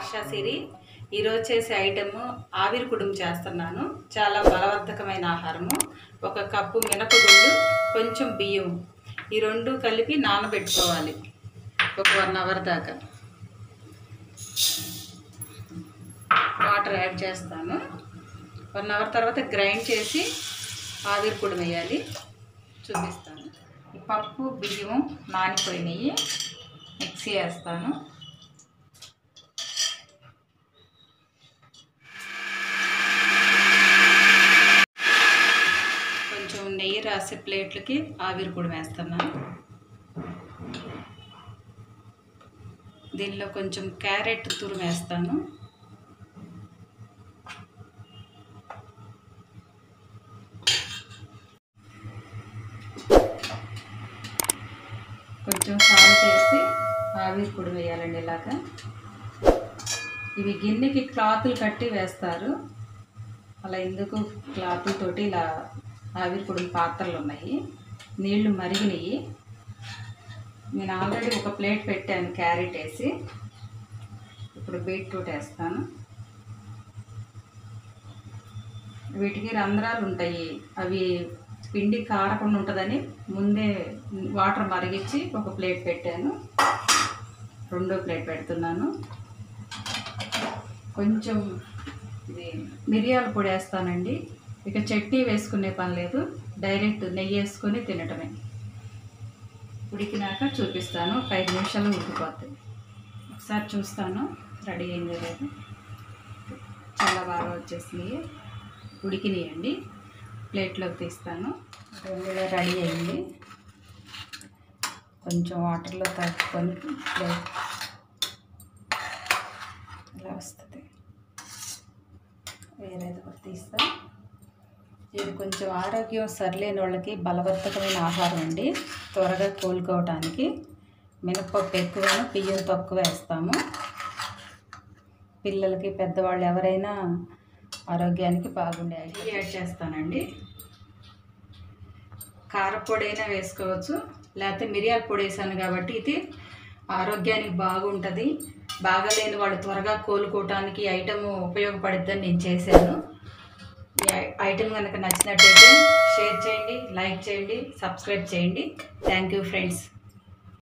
హర్ష సిరి ఈరోజు చేసే ఐటెము ఆవిరి కుడుము చేస్తున్నాను చాలా బలవర్ధకమైన ఆహారము ఒక కప్పు మినపగుళ్ళు కొంచెం బియ్యం ఈ రెండు కలిపి నానబెట్టుకోవాలి ఒక వన్ అవర్ దాకా వాటర్ యాడ్ చేస్తాను వన్ అవర్ తర్వాత గ్రైండ్ చేసి ఆవిరి పొడి వేయాలి చూపిస్తాను ఈ పప్పు బియ్యం నానిపోయినాయి మిక్సీ వేస్తాను కొంచెం నెయ్యి రాసే ప్లేట్లకి ఆవిరి పొడి వేస్తున్నాను దీనిలో కొంచెం క్యారెట్ తురుము వేస్తాను కొంచెం సాల్ట్ వేసి ఆవిరి పొడి వేయాలండి ఇలాగా ఇవి గిన్నెకి క్లాతులు కట్టి వేస్తారు అలా ఎందుకు క్లాతుల తోటి ఇలా ఆవిరి పొడి పాత్రలు ఉన్నాయి నీళ్లు మరిగినాయి నేను ఆల్రెడీ ఒక ప్లేట్ పెట్టాను క్యారెట్ వేసి ఇప్పుడు బీట్రూట్ వేస్తాను వీటికి రంధ్రాలు ఉంటాయి అవి పిండి కారకుండా ఉంటుందని ముందే వాటర్ మరిగించి ఒక ప్లేట్ పెట్టాను రెండో ప్లేట్ పెడుతున్నాను కొంచెం ఇది మిరియాల పొడి వేస్తానండి ఇక చట్నీ వేసుకునే పని లేదు డైరెక్ట్ నెయ్యి వేసుకొని తినటమే ఉడికినాక చూపిస్తాను ఒక ఐదు నిమిషాలు ఉడికిపోతుంది ఒకసారి చూస్తాను రెడీ అయింది లేదు చాలా బాగా వచ్చేసింది ఉడికినాయండి ప్లేట్లోకి తీస్తాను ఇలా రెడీ అయింది కొంచెం వాటర్లో తట్టుకొని ప్లేట్ ఇలా వస్తుంది వేరేది ఒకటి తీస్తా ఇది కొంచెం ఆరోగ్యం సరిలేని వాళ్ళకి బలవర్ధకమైన ఆహారం అండి త్వరగా కోలుకోవటానికి మినపప్పు ఎక్కువను బియ్యం తక్కువ వేస్తాము పిల్లలకి పెద్దవాళ్ళు ఎవరైనా ఆరోగ్యానికి బాగుండే ఐటమ్ యాడ్ చేస్తానండి కారపొడి అయినా వేసుకోవచ్చు లేకపోతే మిరియాల పొడి వేసాను కాబట్టి ఇది ఆరోగ్యానికి బాగుంటుంది బాగాలేని వాళ్ళు త్వరగా కోలుకోవటానికి ఈ ఐటమ్ ఉపయోగపడుద్దని నేను చేశాను ఈ ఐ- ఐటమ్ కనుక నచ్చినట్టయితే షేర్ చేయండి లైక్ చేయండి సబ్స్క్రైబ్ చేయండి థ్యాంక్ యూ ఫ్రెండ్స్